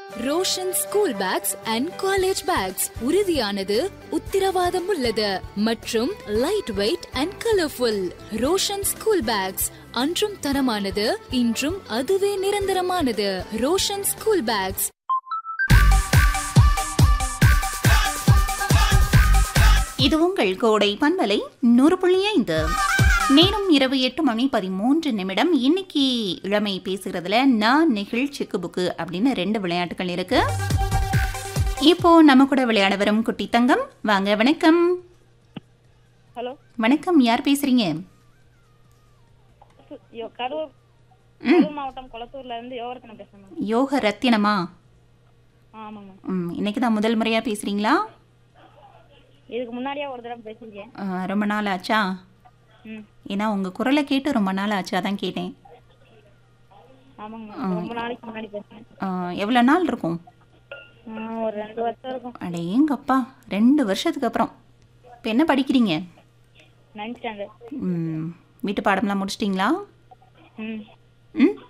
Roshan school bags and college bags உறுதியானது உத்தரவாதம் உள்ளது மற்றும் light weight and colourful Roshan school bags அன்றும் தரமானது இன்றும் அதுவே நிரந்தரமானது ரோஷன் ஸ்கூல் பேக்ஸ் இது உங்கள் கோடை பண்பலை நூறு புள்ளி ஐந்து நேரம் இரவு எட்டு மணி பதிமூன்று நிமிடம் இன்னைக்கு இளமை பேசுகிறதுல நான் நெகிழ் சிக்கு புக்கு அப்படின்னு ரெண்டு விளையாட்டுகள் இருக்கு இப்போ நம்ம கூட விளையாட வரும் குட்டி தங்கம் வாங்க வணக்கம் ஹலோ வணக்கம் யார் பேசுறீங்க சு- யோ- கரூர் கரூர் மாவட்டம் கொளத்தூர்ல இருந்து யோகரத்னம் பேசுறேன் யோக ரத்தினமா ஆமாங்க ம், இன்னைக்கு தான் முதல் முறையா பேசுறீங்களா இதுக்கு முன்னாடியே ஒரு தடவை பேசியிருக்கேன் ஆ, ரொம்ப நாள் ஆச்சா ம் ஏன்னா உங்க குரலை கேட்டு ரொம்ப நாள் ஆச்சு அதான் கேட்டேன் ஆமாங்க ரொம்ப நாளைக்கு முன்னாடி பேசுறேன் ஆ, எவ்வளோ நாள் இருக்கும் ஆ, ஒரு ரெண்டு வருஷம் இருக்கும் அடேங்கப்பா ரெண்டு வருஷத்துக்கு அப்புறம் இப்போ என்ன படிக்கிறீங்க நைன்த் ஸ்டாண்டர்ட் ம், வீட்டு பாடம்லாம் முடிச்சிட்டிங்களா ம் ம்